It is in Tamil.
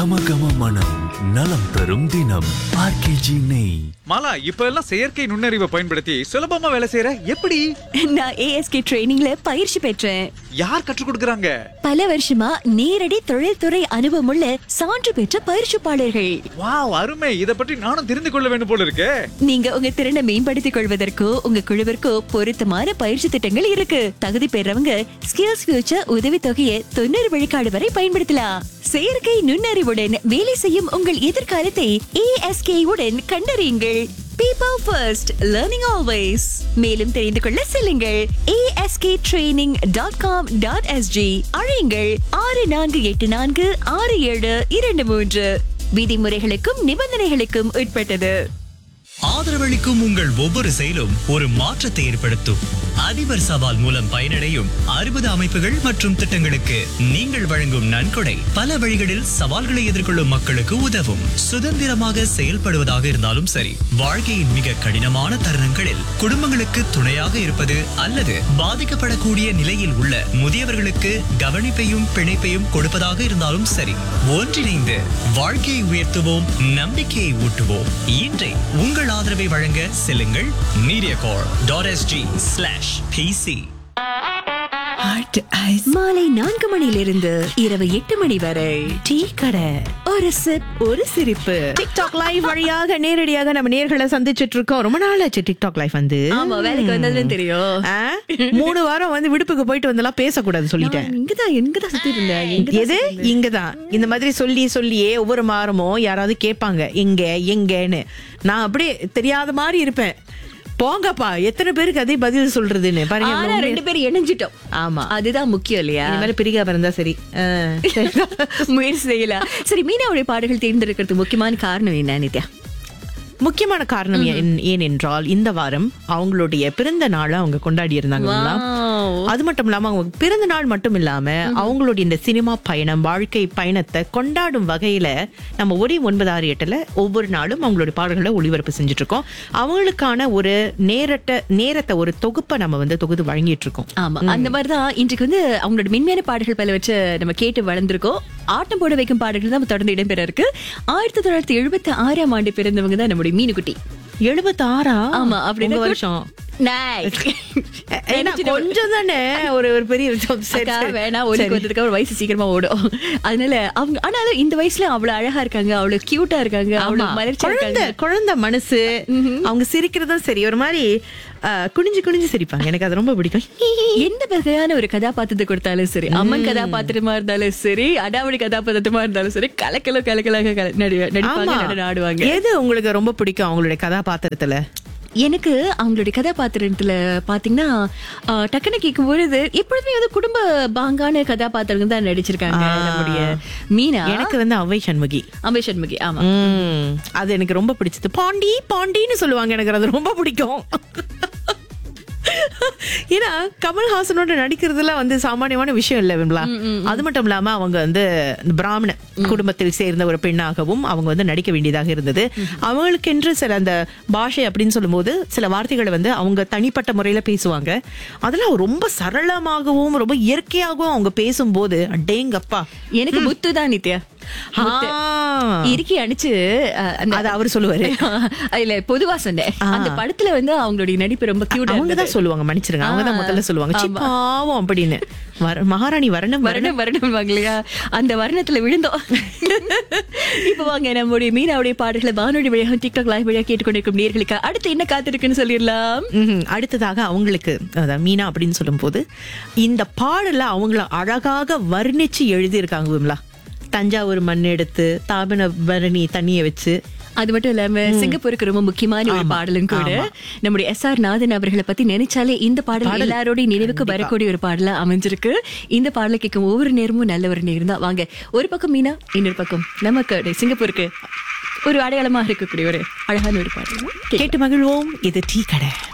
கம கம மனம் நலம் தரும் தினம் ஆர்கேஜி நெய் மாலா இப்ப எல்லாம் செயற்கை நுண்ணறிவை பயன்படுத்தி சுலபமா வேலை செய்யற எப்படி நான் ஏஎஸ்கே ட்ரைனிங்ல பயிற்சி பெற்றேன் யார் கற்றுக் கொடுக்கறாங்க பல வருஷமா நேரடி தொழில்துறை அனுபவமுள்ள சான்று பெற்ற பயிற்சிப்பாளர்கள் வாவ் அருமை இத பற்றி நானும் தெரிந்து கொள்ள வேண்டும் போல இருக்கே நீங்க உங்க திறனை மேம்படுத்திக் கொள்வதற்கோ உங்க குழுவிற்கோ பொருத்தமான பயிற்சி திட்டங்கள் இருக்கு தகுதி பெறவங்க ஸ்கில்ஸ் ஃபியூச்சர் உதவி தொகையை தொண்ணூறு விழுக்காடு வரை பயன்படுத்தலாம் செயற்கை நுண்ணறிவுடன் வேலை செய்யும் உங்கள் எதிர்காலத்தை ஏஎஸ்கே உடன் கண்டறியுங்கள் பீப்பிள் ஃபர்ஸ்ட் லேர்னிங் ஆல்வேஸ் மேலும் தெரிந்து கொள்ள செல்லுங்கள் ASK training dot com dot SG அழையுங்கள் ஆறு நான்கு எட்டு நான்கு ஆறு ஏழு இரண்டு மூன்று விதிமுறைகளுக்கும் நிபந்தனைகளுக்கும் உட்பட்டது ஆதரவளிக்கும் உங்கள் ஒவ்வொரு செயலும் ஒரு மாற்றத்தை ஏற்படுத்தும் அதிபர் சவால் மூலம் பயனடையும் அறுபது அமைப்புகள் மற்றும் திட்டங்களுக்கு நீங்கள் வழங்கும் நன்கொடை பல வழிகளில் சவால்களை எதிர்கொள்ளும் மக்களுக்கு உதவும் சுதந்திரமாக செயல்படுவதாக இருந்தாலும் சரி வாழ்க்கையின் மிக கடினமான தருணங்களில் குடும்பங்களுக்கு துணையாக இருப்பது அல்லது பாதிக்கப்படக்கூடிய நிலையில் உள்ள முதியவர்களுக்கு கவனிப்பையும் பிணைப்பையும் கொடுப்பதாக இருந்தாலும் சரி ஒன்றிணைந்து வாழ்க்கையை உயர்த்துவோம் நம்பிக்கையை ஊட்டுவோம் இன்றை உங்கள் ஆதரவை வழங்க செல்லுங்கள் Mediacorp dot SG slash PC மாலை நான்கு மணியிலிருந்து இரவு எட்டு மணி வரை டீ கடை ஒரு சிப் ஒரு சிரிப்பு டிக்டாக் லைவ் வழியாக நேரடியாக நம்ம நேர்களை சந்திச்சிட்டு இருக்கோம் ரொம்ப நாள் ஆச்சு டிக்டாக் லைவ் வந்து ஆமா வேலைக்கு வந்ததுன்னு தெரியும் ஆ? மூணு வாரம் வந்து விடுப்புக்கு போயிட்டு வந்தெல்லாம் பேசக்கூடாது சொல்லிட்டேன் நான் இங்கதான் எங்கதான் சுத்தி இருந்தேன் எங்கதான் எது இங்கதான் இந்த மாதிரி சொல்லி சொல்லியே ஒவ்வொரு வாரமும் யாராவது கேட்பாங்க எங்க எங்கன்னு நான் அப்படியே தெரியாத மாதிரி இருப்பேன் போங்கப்பா எத்தனை பேருக்கு அதே பதில் சொல்றதுன்னு பாருங்க ஆனா இவ்வளவு ரெண்டு பேரும் இணைஞ்சிட்டோம் ஆமா அதுதான் முக்கியம் இல்லையா இனிமேல் பிரிக்காம இருந்தா சரி ஆ, சரி. முயற்சி செய்யலாம் சரி மீனாவுடைய பாடல்கள் தேர்ந்தெடுக்கிறதுக்கு முக்கியமான காரணம் என்ன நித்யா முக்கியமான காரணம் ஏன்- ஏனென்றால் இந்த வாரம் அவங்களுடைய பிறந்த நாளை அவங்க கொண்டாடி இருந்தாங்களா Wow. அது மட்டும் இல்லாம அவங்க பிறந்த நாள் மட்டும் இல்லாம அவங்களுடைய இந்த சினிமா பயணம் வாழ்க்கை பயணத்தை கொண்டாடும் வகையில நம்ம ஒரே ஒன்பது ஆறு எட்டுல ஒவ்வொரு நாளும் அவங்களுடைய பாடல்களை ஒளிபரப்பு செஞ்சுட்டு இருக்கோம் அவங்களுக்கான ஒரு நேரட்ட நேரத்தை ஒரு தொகுப்பை நம்ம வந்து தொகுத்து வழங்கிட்டு இருக்கோம் ஆமா அந்த மாதிரிதான் இன்றைக்கு வந்து அவங்களோட மென்மையான பாடல்கள் பல வச்சு நம்ம கேட்டு வளர்ந்திருக்கோம் ஆட்டம் போட வைக்கும் பாடல்கள் தான் தொடர்ந்து இடம்பெற இருக்கு ஆயிரத்தி தொள்ளாயிரத்தி எழுபத்தி ஆறாம் ஆண்டு பிறந்தவங்க தான் நம்முடைய மீனுக்குட்டி எழுபத்தி ஆறா ஆமா அப்படின்னு உங்க வருஷம் Nice. ஏன்னா கொஞ்சம் தானே ஒரு ஒரு பெரிய விஷயம். சரி, அக்கா, சரி. வேணாம் ஒதுக்கு சரி. வந்ததுக்கு அப்புறம் வயசு சீக்கிரமா ஓடும் அதனால அவங்க ஆனாலும் இந்த வயசுல அவ்வளவு அழகா இருக்காங்க அவ்வளவு கியூட்டா இருக்காங்க ஆமா. அவ்வளவு மலர்ச்சியா குழந்தை இருக்காங்க குழந்தை மனசு அவங்க சிரிக்கிறதும் சரி ஒரு மாதிரி அஹ், குனிஞ்சு குனிஞ்சு சிரிப்பாங்க எனக்கு அது ரொம்ப பிடிக்கும் எந்த வகையான ஒரு கதாபாத்திரத்தை கொடுத்தாலும் சரி அம்மன் கதாபாத்திரமா இருந்தாலும் சரி அடாவடி கதாபாத்திரமா இருந்தாலும் சரி கலக்கல கலக்கலாக கல- நடி- நடிப்பாங்க ஆமா. நடனம் ஆடுவாங்க எது உங்களுக்கு ரொம்ப பிடிக்கும் அவங்களுடைய கதாபாத்திரத்துல எனக்கு அவங்களுடைய கதாபாத்திரத்துல பாத்தீங்கன்னா ஆஹ், டக்குன்னு கேட்கும் பொழுது எப்பொழுதுமே வந்து குடும்ப பாங்கான கதாபாத்திரம் தான் நடிச்சிருக்காங்க ஆ. நம்முடைய மீனா எனக்கு வந்து அவ்வை சண்முகி அம்பேஷ் சண்முகி ஆமா உம், அது எனக்கு ரொம்ப பிடிச்சது பாண்டி பாண்டின்னு சொல்லுவாங்க எனக்கு அது ரொம்ப பிடிக்கும் ஏன்னா கமல்ஹாசனோட நடிக்கிறதுல வந்து சாமானியமான விஷயம் இல்ல விமலா அது மட்டும் இல்லாம அவங்க வந்து இந்த பிராமண குடும்பத்தில் சேர்ந்த ஒரு பெண்ணாகவும் அவங்க வந்து நடிக்க வேண்டியதாக இருந்தது அவங்களுக்கென்று சில அந்த பாஷை அப்படின்னு சொல்லும்போது சில வார்த்தைகளை வந்து அவங்க தனிப்பட்ட முறையில பேசுவாங்க அதெல்லாம் ரொம்ப சரளமாகவும் ரொம்ப இயற்கையாகவும் அவங்க பேசும்போது அடேங்கப்பா எனக்கு முத்து தான் நித்யா முத்து. ஆ. இறுக்கி அடிச்சு அஹ், அந்த- அது அவர் சொல்லுவாரு இல்ல பொதுவா சொன்னேன் அந்த படத்துல வந்து அவங்களுடைய நடிப்பு ரொம்ப கியூட்டா அவங்க தான் சொல்லுவாங்க மன்னிச்சிருங்க அவங்க தான் ஆ. முதல்ல சொல்லுவாங்க "சி, ஆமா. பாவம் அப்படின்னு வர- மகாராணி வரணும் வரணும் வருடம் வருடம் இல்லையா அந்த வருணத்துல விழுந்தோம் இப்ப வாங்க நம்முடைய மீனாவுடைய பாடல்களை வானொலி வழியாக டிக்டாக் லைவ் வழியாக கேட்டுக்கொண்டிருக்கும் நேர்களுக்கு அடுத்து என்ன காத்திருக்குன்னு சொல்லிடலாம் ம்ஹும். அடுத்ததாக அவங்களுக்கு அதான் மீனா அப்படின்னு சொல்லும்போது இந்த பாடல அவங்கள அழகாக வர்ணிச்சு எழுதியிருக்காங்க விமலா தஞ்சாவூர் மண் எடுத்து தாபன பரணி தண்ணிய வச்சு அது மட்டும் இல்லாம சிங்கப்பூருக்கு ரொம்ப முக்கியமான ஒரு பாடலும் கூட நம்முடைய எஸ் ஆர் நாதன் அவர்களை பத்தி நினைச்சாலே இந்த பாடல் எல்லாரோட நினைவுக்கு வரக்கூடிய ஒரு பாடலா அமைஞ்சிருக்கு இந்த பாடலை கேட்கும் ஒவ்வொரு நேரமும் நல்ல ஒரு நேரம் தான் வாங்க ஒரு பக்கம் மீனா இன்னொரு பக்கம் நமக்கு சிங்கப்பூருக்கு ஒரு அடையாளமாக இருக்கக்கூடிய ஒரு அழகான ஒரு பாடல் கேட்டு மகிழ்வோம் இது டீ கடை